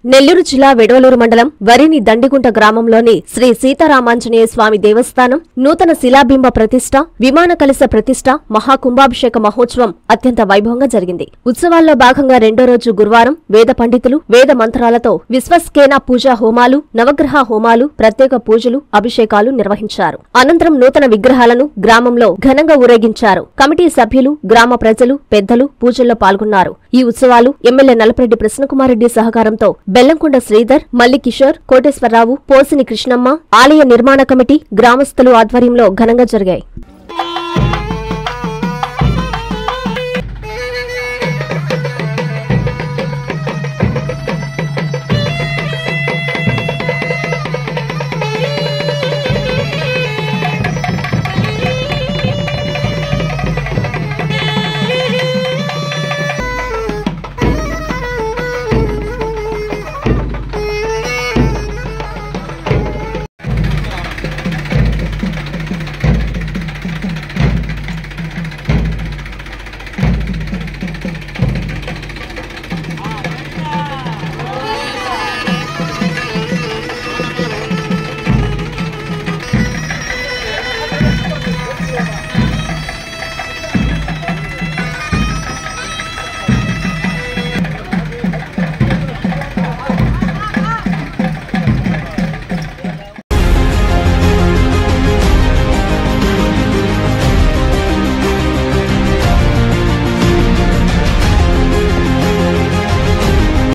నెల్లూరు జిల్లా వెడవలూరు మండలం వరిని దండిగుంట గ్రామంలోని శ్రీ సీతారామాంజనేయ స్వామి దేవస్థానం నూతన శిలాబింబ ప్రతిష్ట విమాన కలశ ప్రతిష్ట మహాకుంభాభిషేక మహోత్సవం అత్యంత వైభవంగా జరిగింది ఉత్సవాల్లో భాగంగా రెండో రోజు గురువారం వేద పండితులు వేద మంత్రాలతో విశ్వస్కేన పూజా హోమాలు నవగ్రహ హోమాలు ప్రత్యేక పూజలు అభిషేకాలు నిర్వహించారు అనంతరం నూతన విగ్రహాలను గ్రామంలో ఘనంగా ఊరేగించారు కమిటీ సభ్యులు గ్రామ ప్రజలు పెద్దలు పూజల్లో పాల్గొన్నారు ఈ ఉత్సవాలు ఎమ్మెల్యే నలపరెడ్డి ప్రసన్నకుమారెడ్డి సహకారంతో బెల్లంకొండ శ్రీధర్ మల్లి కిషోర్ కోటేశ్వరరావు పోసిని కృష్ణమ్మ ఆలయ నిర్మాణ కమిటీ గ్రామస్తులు ఆధ్వర్యంలో ఘనంగా జరిగాయి